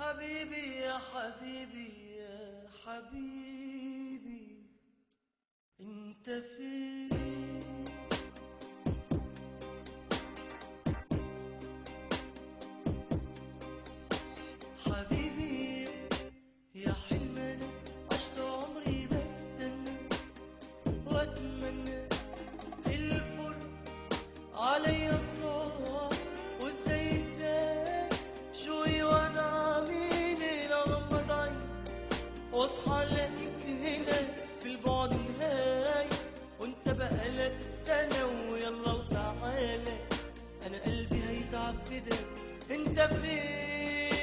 حبيبي يا حبيبي يا حبيبي انت فين حبيبي يا حلم انا عشت عمري بستنى واتمنى الفرق عليا الصوت وازاي ده شوي وانا عميني لغمض عيني واصحى الاقيك هنا في البعد نهاية وانت بقالك سنة ويلا وتعالى انا قلبي هيتعب كده انت فين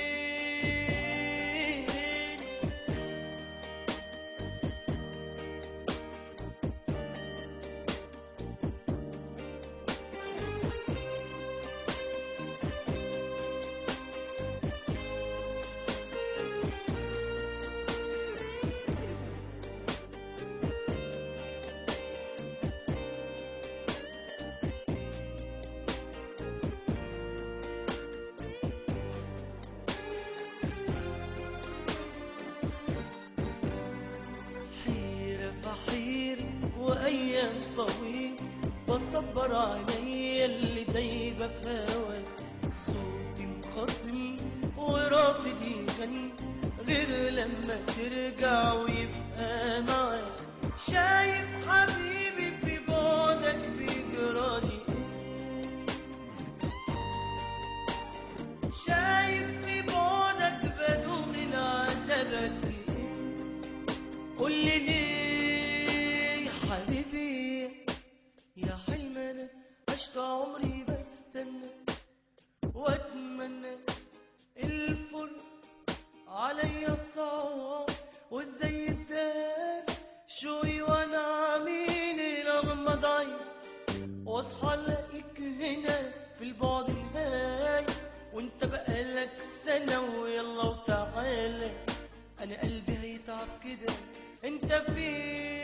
حيرة فحيرة وأيام طويل بصبر عينيا اللي دايبة في هواك صوتي مخصم ورافض يغني غير لما ترجع ويبقى معاك شايف حبيبي في بعدك بيجرالي شايف في بعدك بدوم العذاب قد ايه قول لي ليه يا حبيبي يا حلم انا عشت عمري بستنى واتمنى الفرق عليا صعب وازاي الدار شوي وانا عميني لغمض عيني واصحى الاقيك هنا في البعد نهاية وانت بقالك سنة ويلا وتعالى انا قلبي هيتعب كده انت فين